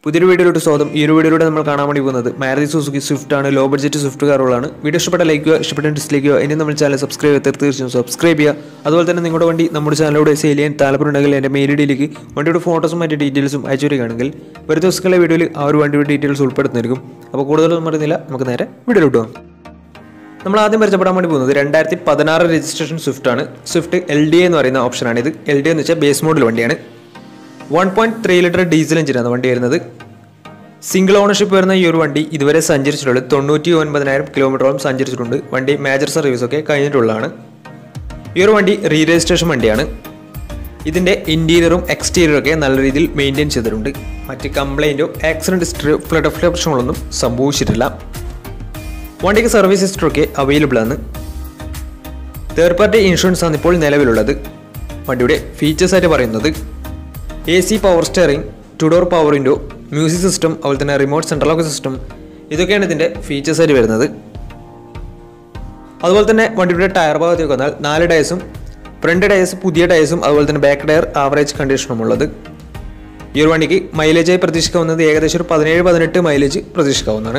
പുതിയൊരു വീഡിയോയിലോട്ട് സ്വാഗതം ഈ ഒരു വീഡിയോയിലൂടെ നമ്മൾ കാണാൻ വേണ്ടി പോകുന്നത് മാരുതി സുസുക്കി സ്വിഫ്റ്റ് ആണ് ലോ ബഡ്ജറ്റ് സ്വിഫ്റ്റ് കാറുകളാണ് വീഡിയോ ഇഷ്ടപ്പെട്ട ലൈക്ക് ചെയ്യുക ഇഷ്ടപ്പെട്ട ഡിസ്ലൈക്ക് ചെയ്യുക ഇനി നമ്മൾ ചാനൽ സബ്സ്ക്രൈബ് ചെയ്ത് തീർച്ചയായും സബ്സ്ക്രൈബ് ചെയ്യുക അതുപോലെ തന്നെ നിങ്ങളുടെ വണ്ടി നമ്മുടെ ചാനലിലൂടെ സെയിൽ ചെയ്യാൻ താല്പര്യമുണ്ടെങ്കിൽ എൻ്റെ മെയിൽ ഐഡിയിലേക്ക് വണ്ടിയുടെ ഫോട്ടോസും മറ്റ് ഡീറ്റെയിൽസും അയച്ചു വരികയാണെങ്കിൽ ഒരു ദിവസങ്ങളിലെ വീഡിയോയിൽ ആ ഒരു വണ്ടിയുടെ ഡീറ്റെയിൽസ് ഉൾപ്പെടുത്തുന്നതായിരിക്കും അപ്പോൾ കൂടുതലൊന്നും പറയുന്നില്ല നമുക്ക് നേരെ വീഡിയോയിലോട്ട് പോകാം നമ്മൾ ആദ്യം പരിചയപ്പെടാൻ വേണ്ടി പോകുന്നത് രണ്ടായിരത്തി പതിനാറ് രജിസ്ട്രേഷൻ സ്വിഫ്റ്റ് ആണ് സ്വിഫ്റ്റ് എൽ ഡി എന്ന് പറയുന്ന ഓപ്ഷനാണ് ഇത് എൽ ഡി എന്ന് വെച്ചാൽ ബേസ് മോഡൽ വണ്ടിയാണ് one point three litre diesel എഞ്ചിനാണ് വണ്ടി വരുന്നത് സിംഗിൾ ഓണർഷിപ്പ് വരുന്ന ഈ ഒരു വണ്ടി ഇതുവരെ സഞ്ചരിച്ചിട്ടുള്ളത് തൊണ്ണൂറ്റി ഒൻപതിനായിരം കിലോമീറ്ററോളം സഞ്ചരിച്ചിട്ടുണ്ട് വണ്ടി മേജർ സർവീസ് ഒക്കെ കഴിഞ്ഞിട്ടുള്ളതാണ് ഈ ഒരു വണ്ടി റീ രജിസ്ട്രേഷൻ വണ്ടിയാണ് ഇതിൻ്റെ ഇൻറ്റീരിയറും എക്സ്റ്റീരിയറും ഒക്കെ നല്ല രീതിയിൽ മെയിൻറ്റെയിൻ ചെയ്തിട്ടുണ്ട് മറ്റ് കംപ്ലൈൻറ്റോ ആക്സിഡൻറ്റ് ഹിസ്റ്ററിയോ ഫ്ലഡ് ഓഫ് പ്രശ്നങ്ങളൊന്നും സംഭവിച്ചിട്ടില്ല വണ്ടിക്ക് സർവീസ് ഹിസ്റ്ററി ഒക്കെ അവൈലബിൾ ആണ് തേർഡ് പാർട്ടി ഇൻഷുറൻസ് ആണ് ഇപ്പോൾ നിലവിലുള്ളത് വണ്ടിയുടെ ഫീച്ചേഴ്സ് ആയിട്ട് പറയുന്നത് A C power steering two door power window music system അതുപോലെ തന്നെ റിമോട്ട് സെൻട്രൽ ലോക്ക് സിസ്റ്റം ഇതൊക്കെയാണ് ഇതിൻ്റെ ഫീച്ചേഴ്സ് ആയിട്ട് വരുന്നത് അതുപോലെ തന്നെ വണ്ടിയുടെ ടയർ ഭാഗത്തേക്ക് വന്നാൽ നാല് ടയർസും ഫ്രണ്ട് ടയർസ് പുതിയ ടയർസും അതുപോലെ തന്നെ ബാക്ക് ടയർ ആവറേജ് കണ്ടീഷനും ഉള്ളത് ഈ ഒരു വണ്ടിക്ക് മൈലേജായി പ്രതീക്ഷിക്കാവുന്നത് ഏകദേശം ഒരു പതിനേഴ് പതിനെട്ട് മൈലേജ് പ്രതീക്ഷിക്കാവുന്നതാണ്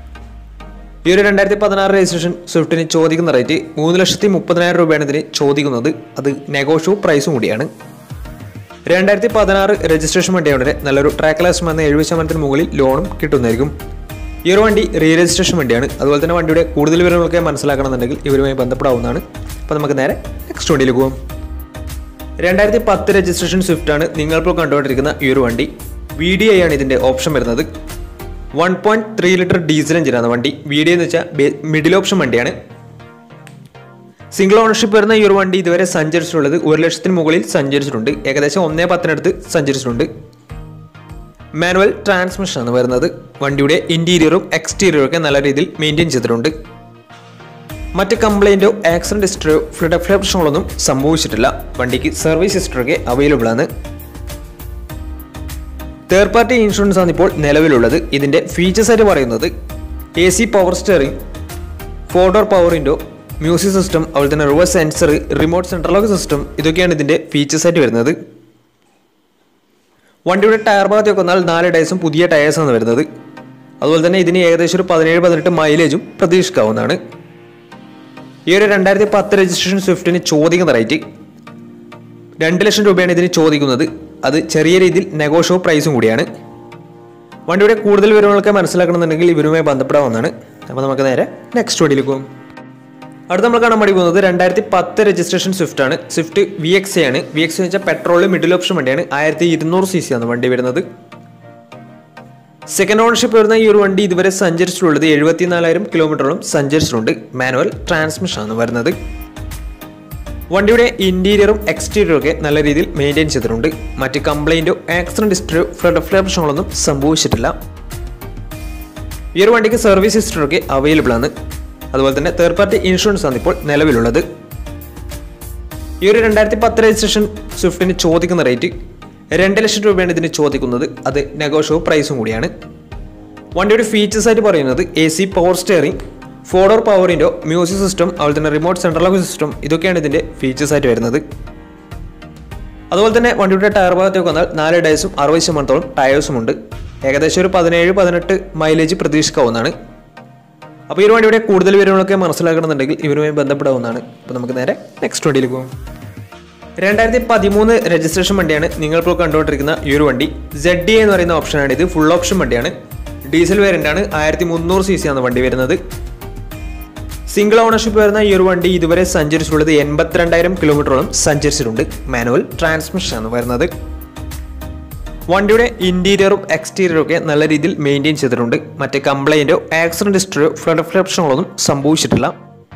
ഈ ഒരു രണ്ടായിരത്തി പതിനാറ് രജിസ്ട്രേഷൻ സ്വിഫ്റ്റിന് ചോദിക്കുന്ന റേറ്റ് മൂന്ന് ലക്ഷത്തി മുപ്പതിനായിരം രൂപയാണ് ഇതിന് ചോദിക്കുന്നത് അത് നെഗോഷ്യൂ പ്രൈസും കൂടിയാണ് രണ്ടായിരത്തി പതിനാറ് രജിസ്ട്രേഷൻ വണ്ടിയാണ് നല്ലൊരു ട്രാക്ക് ലാസ്റ്റ് വന്ന എഴുപത് ശതമാനത്തിന് മുകളിൽ ലോണും കിട്ടുന്നതായിരിക്കും ഈ ഒരു വണ്ടി റീ രജിസ്ട്രേഷൻ വണ്ടിയാണ് അതുപോലെ തന്നെ വണ്ടിയുടെ കൂടുതൽ വിവരങ്ങളൊക്കെ മനസ്സിലാക്കണമെന്നുണ്ടെങ്കിൽ ഇവരുമായി ബന്ധപ്പെടാവുന്നതാണ് അപ്പോൾ നമുക്ക് നേരെ നെക്സ്റ്റ് വണ്ടിയിലേക്ക് പോകാം രണ്ടായിരത്തി പത്ത് രജിസ്ട്രേഷൻ സ്വിഫ്റ്റ് ആണ് നിങ്ങളിപ്പോൾ കണ്ടുകൊണ്ടിരിക്കുന്ന ഈ ഒരു വണ്ടി വി ഡി ഐ ആണ് ഇതിൻ്റെ ഓപ്ഷൻ വരുന്നത് one point three litre diesel എഞ്ചിനാണ് വണ്ടി വി ഡി എന്ന് വെച്ചാൽ മിഡിൽ ഓപ്ഷൻ വണ്ടിയാണ് സിംഗിൾ ഓണർഷിപ്പ് വരുന്ന ഈ ഒരു വണ്ടി ഇതുവരെ സഞ്ചരിച്ചിട്ടുള്ളത് ഒരു ലക്ഷത്തിന് മുകളിൽ സഞ്ചരിച്ചിട്ടുണ്ട് ഏകദേശം ഒന്നേ പത്തിനടുത്ത് സഞ്ചരിച്ചിട്ടുണ്ട് മാനുവൽ ട്രാൻസ്മിഷൻ ആണ് വരുന്നത് വണ്ടിയുടെ ഇന്റീരിയറും എക്സ്റ്റീരിയറും ഒക്കെ നല്ല രീതിയിൽ മെയിൻറ്റെയിൻ ചെയ്തിട്ടുണ്ട് മറ്റ് കംപ്ലൈൻറ്റോ ആക്സിഡന്റ് ഹിസ്റ്ററിയോ ഫ്ലഡ് ഓഫ് പ്രശ്നങ്ങളൊന്നും സംഭവിച്ചിട്ടില്ല വണ്ടിക്ക് സർവീസ് ഹിസ്റ്ററി ഒക്കെ അവൈലബിൾ ആണ് തേർഡ് പാർട്ടി ഇൻഷുറൻസ് ആണ് ഇപ്പോൾ നിലവിലുള്ളത് ഇതിന്റെ ഫീച്ചേഴ്സ് ആയിട്ട് പറയുന്നത് A C power steering four door power window music system അതുപോലെ തന്നെ reverse sensor remote central lock system ഇതൊക്കെയാണ് ഇതിന്റെ ഫീച്ചേഴ്സ് ആയിട്ട് വരുന്നത് വണ്ടിയുടെ ടയർ ഭാഗത്തേക്ക് വന്നാൽ നാല് ടയേഴ്സും പുതിയ ടയേഴ്സാണ് വരുന്നത് അതുപോലെ തന്നെ ഇതിന് ഏകദേശം ഒരു പതിനേഴ് പതിനെട്ട് മൈലേജും പ്രതീക്ഷിക്കാവുന്നതാണ് ഈ ഒരു രണ്ടായിരത്തി പത്ത് രജിസ്ട്രേഷൻ സ്വിഫ്റ്റിന് ചോദിക്കുന്ന റേറ്റ് രണ്ട് ലക്ഷം രൂപയാണ് ഇതിന് ചോദിക്കുന്നത് അത് ചെറിയ രീതിയിൽ നെഗോഷ്യോ പ്രൈസും കൂടിയാണ് വണ്ടിയുടെ കൂടുതൽ വിവരങ്ങളൊക്കെ മനസ്സിലാക്കണമെന്നുണ്ടെങ്കിൽ ഇവരുമായി ബന്ധപ്പെടാവുന്നതാണ് അപ്പോൾ നമുക്ക് നേരെ നെക്സ്റ്റ് വണ്ടിയിലേക്ക് പോകും അടുത്ത നമ്മൾ കാണാൻ വേണ്ടി പോകുന്നത് രണ്ടായിരത്തി പത്ത് രജിസ്ട്രേഷൻ സ്വിഫ്റ്റ് ആണ് സ്വിഫ്റ്റ് വി എക്സ് ആണ് വി എക്സ് എന്ന് വെച്ചാൽ പെട്രോൾ മിഡിൽ ഓപ്ഷൻ വണ്ടിയാണ് ആയിരത്തി ഇരുന്നൂറ് സി സി ആണ് വണ്ടി വരുന്നത് സെക്കൻഡ് ഓണർഷിപ്പ് വരുന്ന ഈ ഒരു വണ്ടി ഇതുവരെ സഞ്ചരിച്ചിട്ടുള്ളത് എഴുപത്തിനാലായിരം കിലോമീറ്ററോളം സഞ്ചരിച്ചിട്ടുണ്ട് മാനുവൽ ട്രാൻസ്മിഷൻ ആണ് വരുന്നത് വണ്ടിയുടെ ഇന്റീരിയറും എക്സ്റ്റീരിയറും ഒക്കെ നല്ല രീതിയിൽ മെയിൻറ്റെയിൻ ചെയ്തിട്ടുണ്ട് മറ്റ് കംപ്ലൈൻറ്റോ ആക്സിഡന്റ് ഹിസ്റ്ററിയോ ഫ്ലഡ് ഓഫ് പ്രശ്നങ്ങളൊന്നും സംഭവിച്ചിട്ടില്ല ഈ ഒരു വണ്ടിക്ക് സർവീസ് ഹിസ്റ്ററി ഒക്കെ അവൈലബിൾ ആണ് അതുപോലെ തന്നെ തേർഡ് പാർട്ടി ഇൻഷുറൻസ് ആണ് ഇപ്പോൾ നിലവിലുള്ളത് ഈ ഒരു രണ്ടായിരത്തി പത്ത് രജിസ്ട്രേഷൻ സ്വിഫ്റ്റിന് ചോദിക്കുന്ന റേറ്റ് രണ്ട് ലക്ഷം രൂപയാണ് ഇതിന് ചോദിക്കുന്നത് അത് നെഗോഷ്യോ പ്രൈസും കൂടിയാണ് വണ്ടിയുടെ ഫീച്ചേഴ്സ് ആയിട്ട് പറയുന്നത് A C power steering four door പവറിൻ്റെ മ്യൂസിക് സിസ്റ്റം അതുപോലെ തന്നെ റിമോട്ട് സെൻട്രൽ ലോക്ക് സിസ്റ്റം ഇതൊക്കെയാണ് ഇതിൻ്റെ ഫീച്ചേഴ്സ് ആയിട്ട് വരുന്നത് അതുപോലെ തന്നെ വണ്ടിയുടെ ടയർ ഭാഗത്തേക്ക് വന്നാൽ നാല് ടയേഴ്സും അറുപത് ശതമാനത്തോളം ടയേഴ്സും ഉണ്ട് ഏകദേശം ഒരു പതിനേഴ് പതിനെട്ട് മൈലേജ് പ്രതീക്ഷിക്കാവുന്നതാണ് അപ്പോൾ ഈ ഒരു വണ്ടിയുടെ കൂടുതൽ വിവരങ്ങളൊക്കെ മനസ്സിലാക്കണമെന്നുണ്ടെങ്കിൽ ഇവരുമായി ബന്ധപ്പെടാവുന്നതാണ് അപ്പോൾ നമുക്ക് നേരെ നെക്സ്റ്റ് വണ്ടിയിലേക്ക് പോകും രണ്ടായിരത്തി പതിമൂന്ന് രജിസ്ട്രേഷൻ വണ്ടിയാണ് നിങ്ങളിപ്പോൾ കണ്ടുകൊണ്ടിരിക്കുന്ന ഈ ഒരു വണ്ടി സെഡ് ഡി എന്ന് പറയുന്ന ഓപ്ഷനാണ് ഇത് ഫുൾ ഓപ്ഷൻ വണ്ടിയാണ് ഡീസൽ വേരിയൻ്റ് ആണ് ആയിരത്തി മുന്നൂറ് സി സി ആണ് വണ്ടി വരുന്നത് സിംഗിൾ ഓണർഷിപ്പ് വരുന്ന ഈ ഒരു വണ്ടി ഇതുവരെ സഞ്ചരിച്ചിട്ടുള്ളത് എൺപത്തിരണ്ടായിരം കിലോമീറ്ററോളം സഞ്ചരിച്ചിട്ടുണ്ട് മാനുവൽ ട്രാൻസ്മിഷൻ ആണ് വരുന്നത് വണ്ടിയുടെ ഇന്റീരിയറും എക്സ്റ്റീരിയറും ഒക്കെ നല്ല രീതിയിൽ മെയിൻറ്റെയിൻ ചെയ്തിട്ടുണ്ട് മറ്റ് കംപ്ലൈൻറ്റോ ആക്സിഡന്റ് ഹിസ്റ്ററിയോ ഫ്ലഡ് ഓഫ് പ്രശ്നങ്ങളൊന്നും സംഭവിച്ചിട്ടില്ല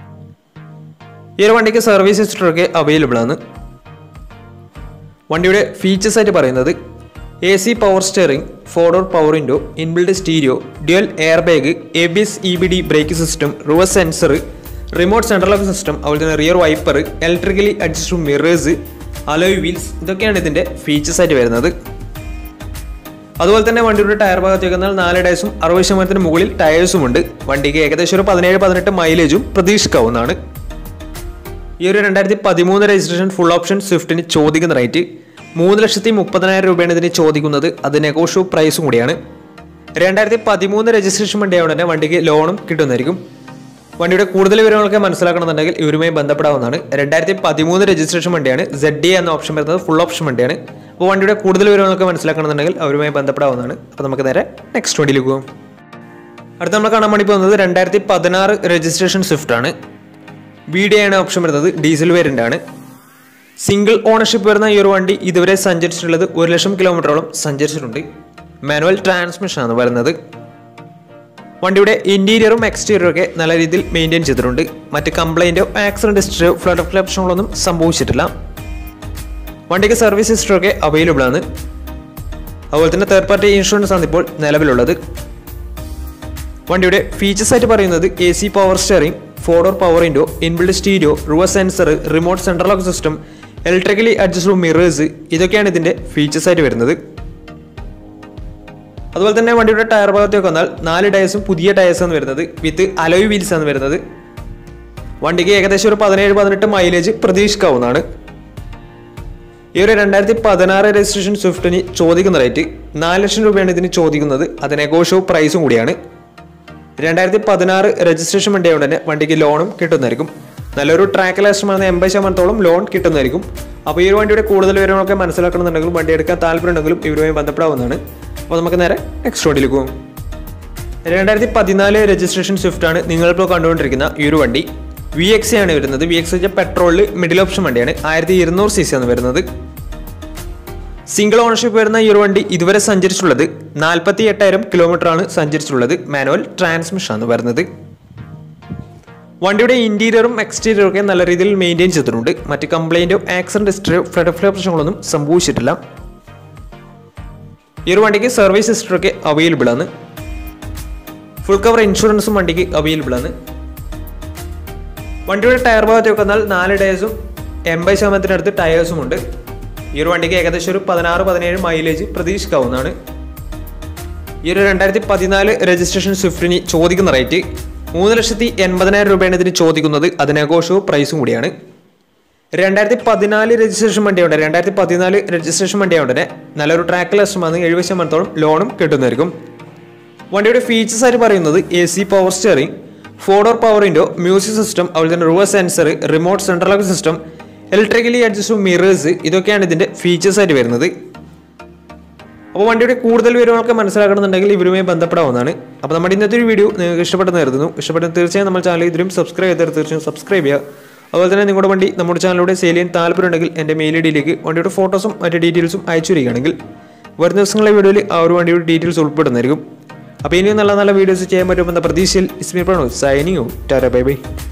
ഈ ഒരു വണ്ടിക്ക് സർവീസ് ഹിസ്റ്ററി ഒക്കെ അവൈലബിൾ ആണ് വണ്ടിയുടെ ഫീച്ചേഴ്സ് ആയിട്ട് പറയുന്നത് A C power steering four door power window inbuilt stereo dual air bag A B S E B D brake system reverse sensor remote central lock system അതുപോലെ തന്നെ rear wiper electrically adjust mirrors alloy wheels ഇതൊക്കെയാണ് ഇതിൻ്റെ features ആയിട്ട് വരുന്നത് അതുപോലെ തന്നെ വണ്ടിയുടെ tyre ഭാഗത്തേക്ക് വന്നാൽ നാല് ടയേഴ്സും അറുപത് ശതമാനത്തിന് മുകളിൽ ടയേഴ്സും ഉണ്ട് വണ്ടിക്ക് ഏകദേശം ഒരു പതിനേഴ് പതിനെട്ട് മൈലേജും പ്രതീക്ഷിക്കാവുന്നതാണ് ഈ ഒരു രണ്ടായിരത്തി പതിമൂന്ന് രജിസ്ട്രേഷൻ ഫുൾ ഓപ്ഷൻ സ്വിഫ്റ്റിന് ചോദിക്കുന്ന റേറ്റ് മൂന്ന് ലക്ഷത്തി മുപ്പതിനായിരം രൂപയാണ് ഇതിന് ചോദിക്കുന്നത് അത് നെഗോഷ്യോ പ്രൈസും കൂടിയാണ് രണ്ടായിരത്തി പതിമൂന്ന് രജിസ്ട്രേഷൻ വണ്ടിയാവുകൊണ്ട് തന്നെ വണ്ടിക്ക് ലോണും കിട്ടുന്നതായിരിക്കും വണ്ടിയുടെ കൂടുതൽ വിവരങ്ങളൊക്കെ മനസ്സിലാക്കണമെന്നുണ്ടെങ്കിൽ ഇവരുമായി ബന്ധപ്പെടാവുന്നതാണ് രണ്ടായിരത്തി പതിമൂന്ന് രജിസ്ട്രേഷൻ വണ്ടിയാണ് സെഡ് ഡി എന്ന ഓപ്ഷൻ വരുന്നത് ഫുൾ ഓപ്ഷൻ വണ്ടിയാണ് അപ്പോൾ വണ്ടിയുടെ കൂടുതൽ വിവരങ്ങളൊക്കെ മനസ്സിലാക്കണമെന്നുണ്ടെങ്കിൽ അവരുമായി ബന്ധപ്പെടാവുന്നതാണ് അപ്പോൾ നമുക്ക് നേരെ നെക്സ്റ്റ് വണ്ടിയിലേക്ക് പോകും അടുത്ത നമ്മൾ കാണാൻ വേണ്ടി പോകുന്നത് രണ്ടായിരത്തി പതിനാറ് രജിസ്ട്രേഷൻ സ്വിഫ്റ്റ് ആണ് ബി ഡി ആണ് ഓപ്ഷൻ വരുന്നത് ഡീസൽ വേരിയൻ്റ് ആണ് സിംഗിൾ ഓണർഷിപ്പ് വരുന്ന ഈ ഒരു വണ്ടി ഇതുവരെ സഞ്ചരിച്ചിട്ടുള്ളത് ഒരു ലക്ഷം കിലോമീറ്ററോളം സഞ്ചരിച്ചിട്ടുണ്ട് മാനുവൽ ട്രാൻസ്മിഷൻ ആണ് വരുന്നത് വണ്ടിയുടെ ഇന്റീരിയറും എക്സ്റ്റീരിയറും ഒക്കെ നല്ല രീതിയിൽ മെയിൻറ്റെയിൻ ചെയ്തിട്ടുണ്ട് മറ്റ് കംപ്ലൈൻറ്റോ ആക്സിഡന്റ് ഹിസ്റ്ററിയോ ഫ്ലഡ് ഓഫ് പ്രശ്നങ്ങളൊന്നും സംഭവിച്ചിട്ടില്ല വണ്ടിക്ക് സർവീസ് ഹിസ്റ്ററി ഒക്കെ അവൈലബിൾ ആണ് അതുപോലെ തന്നെ തേർഡ് പാർട്ടി ഇൻഷുറൻസ് ആണ് ഇപ്പോൾ നിലവിലുള്ളത് വണ്ടിയുടെ ഫീച്ചേഴ്സ് ആയിട്ട് പറയുന്നത് A C power steering four door power window inbuilt stereo reverse sensor remote central lock system electrically adjustable mirrors ഇതൊക്കെയാണ് ഇതിന്റെ ഫീച്ചേഴ്സ് ആയിട്ട് വരുന്നത് അതുപോലെ തന്നെ വണ്ടിയുടെ ടയർ ഭാഗത്തേക്ക് വന്നാൽ നാല് ടയേഴ്സും പുതിയ ടയേഴ്സ് ആണ് വരുന്നത് വിത്ത് അലോയ് വീൽസ് ആണ് വരുന്നത് വണ്ടിക്ക് ഏകദേശം ഒരു പതിനേഴ് പതിനെട്ട് മൈലേജ് പ്രതീക്ഷിക്കാവുന്നതാണ് ഈ ഒരു രണ്ടായിരത്തി പതിനാറ് രജിസ്ട്രേഷൻ സ്വിഫ്റ്റിന് ചോദിക്കുന്ന റേറ്റ് നാല് ലക്ഷം രൂപയാണ് ഇതിന് ചോദിക്കുന്നത് അത് നെഗോഷ്യോ പ്രൈസും കൂടിയാണ് രണ്ടായിരത്തി പതിനാറ് രജിസ്ട്രേഷൻ വണ്ടിയായതുകൊണ്ട് തന്നെ വണ്ടിക്ക് ലോണും കിട്ടുന്നതായിരിക്കും നല്ലൊരു ട്രാക്ക് ലക്ഷമാണ് എൺപത് ശതമാനത്തോളം ലോൺ കിട്ടുന്നതായിരിക്കും അപ്പോൾ ഈ ഒരു വണ്ടിയുടെ കൂടുതൽ വിവരങ്ങളൊക്കെ മനസ്സിലാക്കണമെന്നുണ്ടെങ്കിലും വണ്ടി എടുക്കാൻ താല്പര്യമുണ്ടെങ്കിലും ഇവരുമായി ബന്ധപ്പെടാവുന്നതാണ് അപ്പോൾ നമുക്ക് നേരെ നെക്സ്റ്റ് വണ്ടിയിലേക്ക് പോകും രണ്ടായിരത്തി പതിനാല് രജിസ്ട്രേഷൻ സ്വിഫ്റ്റ് ആണ് നിങ്ങളിപ്പോൾ കണ്ടുകൊണ്ടിരിക്കുന്ന ഈ ഒരു വണ്ടി വി എക്സ് ആണ് വരുന്നത് വി എക്സ് വെച്ചാൽ പെട്രോളിൽ മിഡിൽ ഓപ്ഷൻ വണ്ടിയാണ് ആയിരത്തി ഇരുന്നൂറ് സി സി ആണ് വരുന്നത് സിംഗിൾ ഓണർഷിപ്പ് വരുന്ന ഈ ഒരു വണ്ടി ഇതുവരെ സഞ്ചരിച്ചിട്ടുള്ളത് നാൽപ്പത്തി എട്ടായിരം കിലോമീറ്റർ ആണ് സഞ്ചരിച്ചിട്ടുള്ളത് മാനുവൽ ട്രാൻസ്മിഷൻ ആണ് വരുന്നത് വണ്ടിയുടെ ഇന്റീരിയറും എക്സ്റ്റീരിയറും ഒക്കെ നല്ല രീതിയിൽ മെയിൻറ്റെയിൻ ചെയ്തിട്ടുണ്ട് മറ്റ് കംപ്ലൈൻറ്റോ ആക്സിഡന്റ് ഹിസ്റ്ററിയോ ഫ്ലഡ് ഫ്ലോ പ്രശ്നങ്ങളൊന്നും സംഭവിച്ചിട്ടില്ല ഈ ഒരു വണ്ടിക്ക് സർവീസ് ഹിസ്റ്ററി ഒക്കെ അവൈലബിൾ ആണ് ഫുൾ കവർ ഇൻഷുറൻസും വണ്ടിക്ക് അവൈലബിൾ ആണ് വണ്ടിയുടെ ടയർ ഭാഗത്തേക്ക് വന്നാൽ നാല് ടയേഴ്സും എൺപത് ശതമാനത്തിനടുത്ത് ടയേഴ്സും ഉണ്ട് ഈ ഒരു വണ്ടിക്ക് ഏകദേശം ഒരു പതിനാറ് പതിനേഴ് മൈലേജ് പ്രതീക്ഷിക്കാവുന്നതാണ് ഈ ഒരു രണ്ടായിരത്തി പതിനാല് രജിസ്ട്രേഷൻ സ്വിഫ്റ്റിന് ചോദിക്കുന്ന റേറ്റ് മൂന്ന് ലക്ഷത്തി എൺപതിനായിരം രൂപയാണ് ഇതിന് ചോദിക്കുന്നത് അത് നെഗോഷോ പ്രൈസും കൂടിയാണ് രണ്ടായിരത്തി പതിനാല് രജിസ്ട്രേഷൻ വണ്ടിയുണ്ട് രണ്ടായിരത്തി പതിനാല് രജിസ്ട്രേഷൻ വണ്ടിയുണ്ട് തന്നെ നല്ലൊരു ട്രാക്ക് ലക്ഷമാണ് എഴുപത് ശതമാനത്തോളം ലോണും കിട്ടുന്നതായിരിക്കും വണ്ടിയുടെ ഫീച്ചേഴ്സ് ആയിട്ട് പറയുന്നത് A C power steering four door power window music system അതുപോലെ തന്നെ reverse sensor remote central lock system electrically adjust mirrors ഇതൊക്കെയാണ് ഇതിന്റെ ഫീച്ചേഴ്സ് ആയിട്ട് വരുന്നത് അപ്പോൾ വണ്ടിയുടെ കൂടുതൽ വിവരങ്ങളൊക്കെ മനസ്സിലാക്കണമെന്നുണ്ടെങ്കിൽ ഇവരുമായി ബന്ധപ്പെടാവുന്നതാണ് അപ്പോൾ നമ്മുടെ ഇന്നത്തെ ഒരു വീഡിയോ നിങ്ങൾക്ക് ഇഷ്ടപ്പെട്ടെന്ന് കരുതുന്നു ഇഷ്ടപ്പെട്ട തീർച്ചയായും നമ്മൾ ചാനൽ ഇതിലും സബ്സ്ക്രൈബ് ചെയ്താൽ തീർച്ചയായും സബ്സ്ക്രൈബ് ചെയ്യുക അതുപോലെ തന്നെ നിങ്ങളുടെ വണ്ടി നമ്മുടെ ചാനലിലൂടെ സെയിൽ ചെയ്യാൻ താല്പര്യമുണ്ടെങ്കിൽ എൻ്റെ മെയിൽ ഐ ഡിയിലേക്ക് വണ്ടിയുടെ ഫോട്ടോസും മറ്റ് ഡീറ്റെയിൽസും അയച്ചു തരികയാണെങ്കിൽ വരുന്ന ദിവസങ്ങളിലെ വീഡിയോയിൽ ആ ഒരു വണ്ടിയുടെ ഡീറ്റെയിൽസ് ഉൾപ്പെടുന്നതായിരിക്കും അപ്പോൾ ഇനിയും നല്ല നല്ല വീഡിയോസ് ചെയ്യാൻ പറ്റുമെന്ന പ്രതീക്ഷയിൽ ഇസ്മി പ്രണോ സൈനിങ് ടാറ്റ ബൈ ബൈ